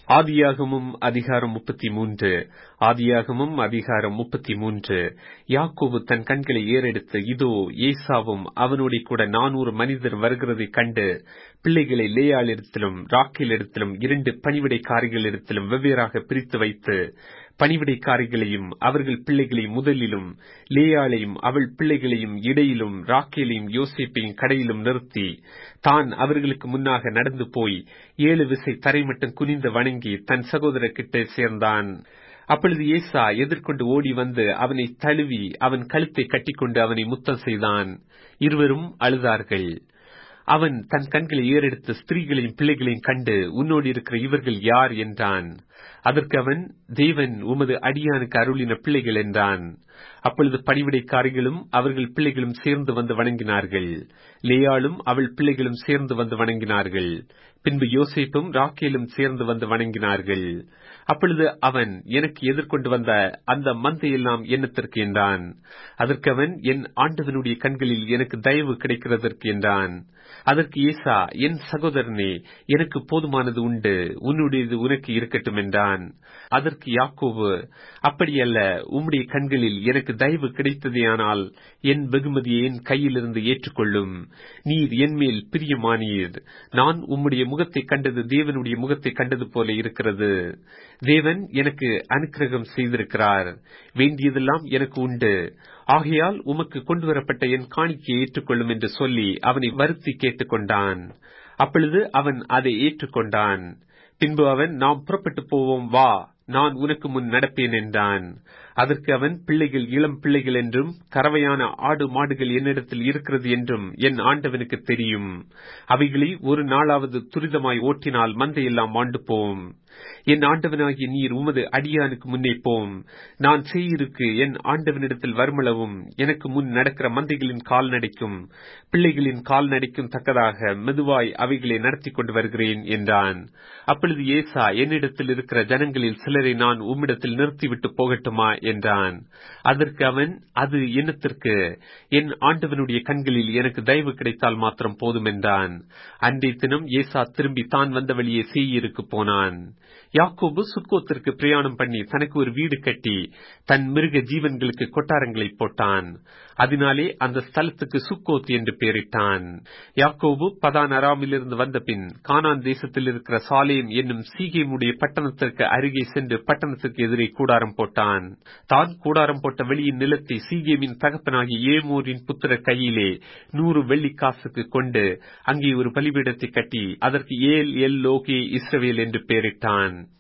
ஆதியாகமும் அதிகாரம் முப்பத்தி மூன்று ஆதியாகமும் அதிகாரம் முப்பத்தி மூன்று யாக்கோபு தன் கண்களை ஏறெடுத்து இதோ ஏசாவும் அவனோட கூட நானூறு மனிதர் வருகிறதைக் கண்டு பிள்ளைகளை லேயாளிடத்திலும் ராக்கேலிடத்திலும் இரண்டு பணிவிடைக்காரிகளிடத்திலும் வெவ்வேறாக பிரித்து வைத்து பணிவிடைக்காரிகளையும் அவர்கள் பிள்ளைகளை முதலிலும் லேயாளையும் அவள் பிள்ளைகளையும் இடையிலும் ராக்கேலையும் யோசேப்பையும் கடையிலும் நிறுத்தி தான் அவர்களுக்கு முன்னாக நடந்து போய் ஏழு விசை தரை மட்டும் குனிந்து வணங்கி தன் சகோதரர்கிட்ட சேர்ந்தான் அப்பொழுது ஏசா எதிர்கொண்டு ஓடி வந்து அவனை தழுவி அவன் கழுத்தை கட்டிக்கொண்டு அவனை முத்தம் செய்தான் இருவரும் அழுதார்கள் அவன் தன் கண்களை ஏறெடுத்து ஸ்திரீகளையும் பிள்ளைகளையும் கண்டு உன்னோடு இருக்கிற இவர்கள் யார் என்றான் அதற்கு அவன் தேவன் உமது அடியானுக்கு அருளின பிள்ளைகள் என்றான் அப்பொழுது பணிவிடைக்காரிகளும் அவர்கள் பிள்ளைகளும் சேர்ந்து வந்து வணங்கினார்கள் லேயாளும் அவள் பிள்ளைகளும் சேர்ந்து வந்து வணங்கினார்கள் பின்பு யோசேப்பும் ராக்கேலும் சேர்ந்து வந்து வணங்கினார்கள் அப்பொழுது அவன் எனக்கு எதிர்கொண்டு வந்த அந்த மந்தையெல்லாம் என்னத்திற்கு என்றான் அதற்கு அவன் என் ஆண்டவனுடைய கண்களில் எனக்கு தயவு கிடைக்கிறதற்கு என்றான் அதற்கு ஏசா என் சகோதரனே எனக்கு போதுமானது உண்டு உன்னுடையது உனக்கு இருக்கட்டும் என்றான் அதற்கு யாக்கோவு அப்படியல்ல உம்முடைய கண்களில் எனக்கு தயவு கிடைத்ததேயானால் என் வெகுமதியை என் கையிலிருந்து ஏற்றுக்கொள்ளும் நீர் என் மேல் பிரியமானீர் நான் உம்முடைய முகத்தை கண்டது தேவனுடைய முகத்தை கண்டது போல இருக்கிறது தேவன் எனக்கு அனுக்கிரகம் செய்திருக்கிறார் வேண்டியதெல்லாம் எனக்கு உண்டு ஆகையால் உமக்கு கொண்டு வரப்பட்ட என் காணிக்கையை ஏற்றுக்கொள்ளும் என்று சொல்லி அவனை வருத்தி கேட்டுக்கொண்டான் அப்பொழுது அவன் அதை ஏற்றுக்கொண்டான் பின்பு அவன் நாம் புறப்பட்டு போவோம் வா நான் உனக்கு முன் நடப்பேன் என்றான் அதற்கு அவன் பிள்ளைகள் இளம் பிள்ளைகள் என்றும் கறவையான ஆடு மாடுகள் என்னிடத்தில் இருக்கிறது என்றும் என் ஆண்டவனுக்கு தெரியும் அவைகளை ஒரு நாளாவது துரிதமாய் ஓட்டினால் மந்தையெல்லாம் ஆண்டு போம் என் ஆண்டவனாகிய நீர் உமது அடியானுக்கு முன்னே போம் நான் செய்யிருக்கு என் ஆண்டவனிடத்தில் வருமளவும் எனக்கு முன் நடக்கிற மந்தைகளின் கால்நடைக்கும் பிள்ளைகளின் கால்நடைக்கும் தக்கதாக மெதுவாய் அவைகளை நடத்தி கொண்டு வருகிறேன் என்றான் அப்பொழுது ஏசா என்னிடத்தில் இருக்கிற ஜனங்களில் சிலரை நான் உம்மிடத்தில் நிறுத்திவிட்டு போகட்டுமா என்றான் அதற்கு அவன் அது என்னத்திற்கு என் ஆண்டவனுடைய கண்களில் எனக்கு தயவு கிடைத்தால் மாத்திரம் போதும் என்றான் அன்றைய தினம் ஏசா திரும்பி தான் வந்த வழியே செய்யிருக்கு போனான் யாக்கோபு சுக்கோத்திற்கு பிரயாணம் பண்ணி தனக்கு ஒரு வீடு கட்டி தன் மிருக ஜீவன்களுக்கு கொட்டாரங்களை போட்டான் அதனாலே அந்த ஸ்தலத்துக்கு சுக்கோத் என்று பெயரிட்டான் யாக்கோபு பதான் அராமிலிருந்து வந்த பின் கானான் தேசத்தில் இருக்கிற சாலேம் என்னும் சீகேமுடைய பட்டணத்திற்கு அருகே சென்று பட்டணத்துக்கு எதிரே கூடாரம் போட்டான் தான் கூடாரம் போட்ட வெளியின் நிலத்தை சீகேமின் தகப்பனாகிய ஏமூரின் புத்திர கையிலே நூறு வெள்ளி காசுக்கு கொண்டு அங்கே ஒரு பலிபீடத்தை கட்டி அதற்கு ஏல் எல் லோகே இஸ்ரவேல் என்று பெயரிட்டான்